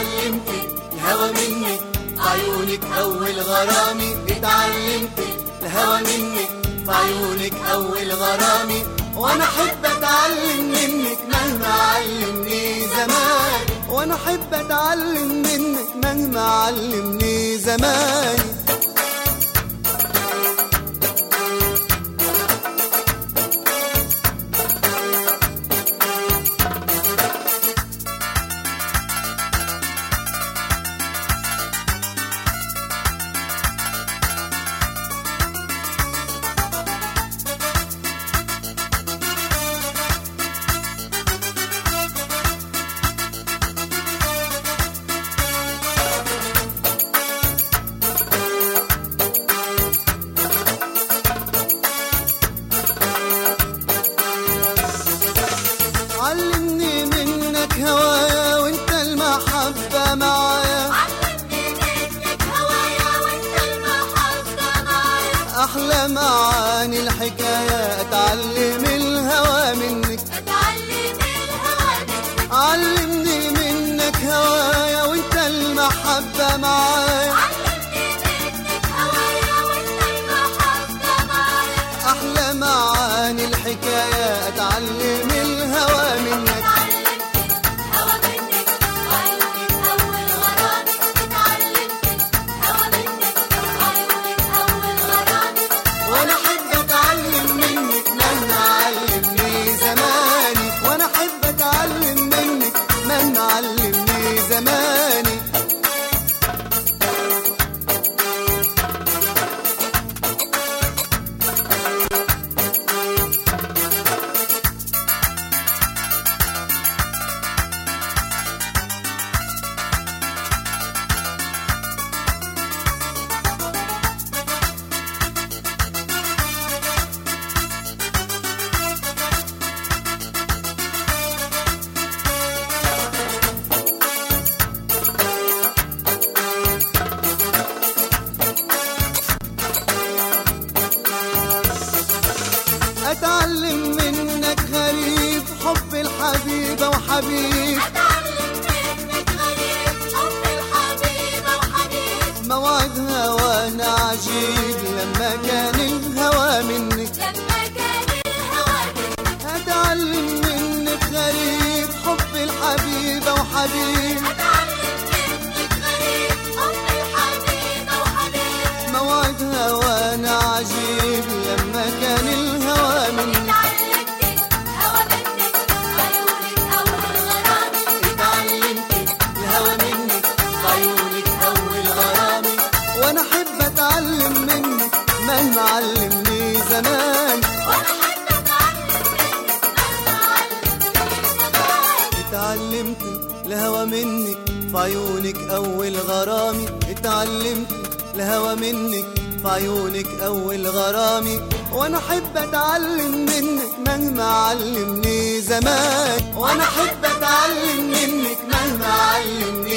اتعلمت الهوى منك في عيونك اول غرامي اتعلمت الهوى منك في عيونك اول غرامي وانا احب اتعلم منك مهما علمني زمان وانا احب اتعلم منك مهما علمني زماني علمني منك هوايا وانت المحبة معايا علمني منك هوايا وانت المحبة معايا أحلى معاني الحكاية أتعلم الهوى منك اتعلم الهوى منك علمني منك هوايا وانت المحبة معايا علمني منك هوايا وانت المحبة معايا أحلى معاني الحكاية أتعلم الهوى منك اتعلمت الهوى منك عيونك أول غرامي اتعلمت الهوى منك عيونك أول غرامي وأنا أحب أتعلم منك مهما علمني زماني وأنا أحب أتعلم منك مهما علمني زماني أتعلم منك غريب حب الحبيبة وحبيب اتعلم منك غريب حب الحبيبة وحبيب موعد هوانا عجيب لما كان الهوى منك لما كان الهوى منك أتعلم منك غريب حب الحبيبة وحبيب اتعلم منك غريب حب الحبيبة وحبيب موعد هوانا عجيب لما كان الهوى منك اتعلمت الهوى منك عيونك أول غرامي اتعلمت الهوى منك عيونك أول غرامي وأنا أحب أتعلم منك مهما علمني زمان وأنا أحب أتعلم منك مهما علمني زمان اتعلمت الهوى منك في عيونك أول غرامي اتعلمت الهوى منك في عيونك أول غرامي وأنا أحب أتعلم منك مهما علمني زمان وأنا أحب أتعلم منك مهما علمني